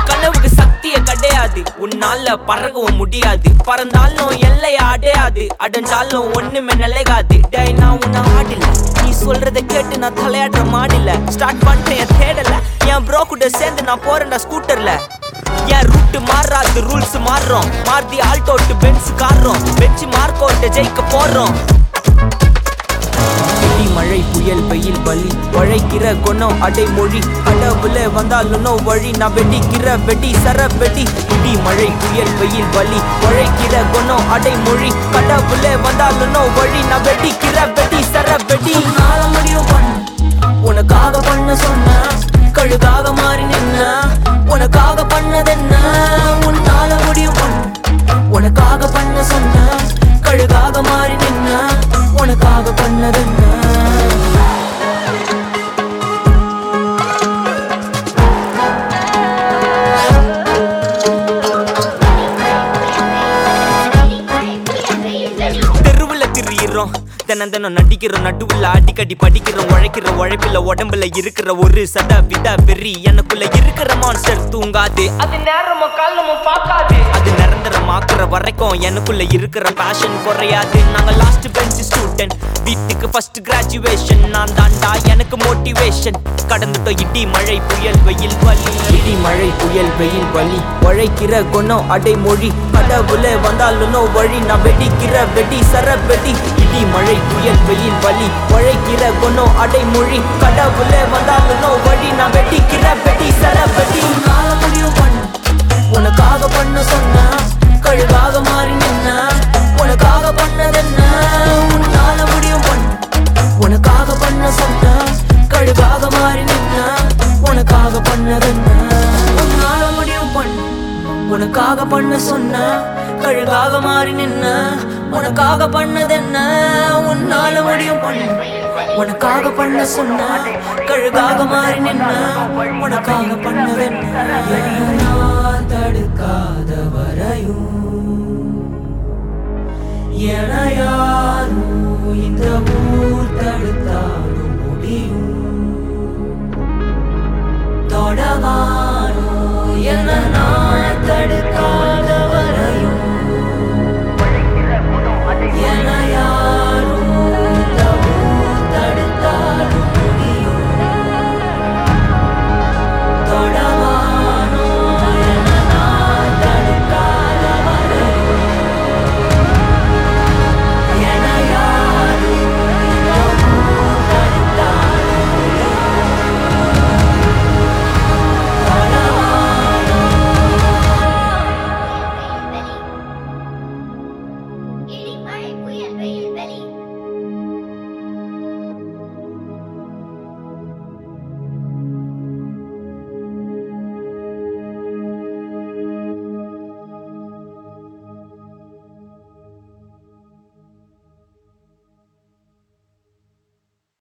உன் கனவுக்கு சக்திய கிடையாது உன்னால பறக்கவும் முடியாது பறந்தாலும் எல்லைய அடையாது அடைஞ்சாலும் ஒண்ணுமே நிலைகாது டேய் நான் உன்னை ஆடல நீ சொல்றத கேட்டு நான் தலையாடுற மாடில ஸ்டார்ட் பண்ணிட்டேன் என் தேடல என் ப்ரோ கூட சேர்ந்து நான் போறேன்டா ஸ்கூட்டர்ல என் ரூட் மாறாது ரூல்ஸ் மாறுறோம் மாருதி ஆல்டோட்டு பென்ஸ் காரோம் வெச்சு மார்க்கோட்டு ஜெயிக்க போறோம் இடி மழை புயல் வெயில் பலி உழைக்கிற குணம் அடைமொழி கடவுள வந்தாலும் நோ வழி நான் வெடிக்கிற வெடி சர வெடி இடி மழை புயல் வெயில் பலி உழைக்கிற குணம் அடைமொழி கடவுள வந்தாலும் நோ வழி நான் வெடிக்கிற வெடி சர வெடி உன்னால முடியும் பண்ண உனக்காக பண்ண சொன்ன கழுகாக மாறி நின்ன உனக்காக பண்ணதென்ன உன்னால முடியும் பண்ண உனக்காக பண்ண சொன்ன கழுகாக மாறி நின்ன உனக்காக பண்ணதென்ன தெருவுல திரியிறோம் தினம் தினம் நடிக்கிறோம் நடுவுல அடிக்கடி படிக்கிறோம் உழைக்கிற உழைப்பில உடம்புல இருக்கிற ஒரு சத வித வெறி எனக்குள்ள இருக்கிற மான்ஸ்டர் தூங்காது அது நேரமும் காலமும் பார்க்காது அது நிரந்தரமாக்குற வரைக்கும் எனக்குள்ள இருக்கிற பேஷன் குறையாது நாங்க லாஸ்ட் பெஞ்ச் ஸ்டூடெண்ட் வீட்டுக்கு ஃபர்ஸ்ட் கிராஜுவேஷன் நான் தாண்டா எனக்கு மோட்டிவேஷன் கடந்துட்டோம் இடி மழை புயல் வெயில் வலி இடி மழை புயல் வெயில் வலி உழைக்கிற குணம் அடைமொழி கடவுள வந்தாலும் நோ வழி நான் வெடிக்கிற வெடி சர வெடி இடி மழை புயல் வெயில் வலி உழைக்கிற குணம் அடைமொழி கடவுள வந்தாலும் நோ வழி நான் வெடிக்கிற வெடி சர வெடி உன்னால முடியும் பண்ண உனக்காக பண்ண சொன்ன கழுகாக மாறி நின்ன உனக்காக பண்ணதென்ன உன்னால முடியும் பண்ண உனக்காக பண்ண சொன்ன கழுகாக மாறி நின்ன உனக்காக பண்ணதென்ன உன்னால முடியும் பண்ண உனக்காக பண்ண சொன்ன கழுகாக மாறி நின்ன உனக்காக பண்ணதென்ன உன்னால முடியும் பண்ண உனக்காக பண்ண சொன்ன கழுகாக மாறி நின்ன உனக்காக பண்ணதென்ன நான் தடுக்காத வரையும் என யாரும் இந்த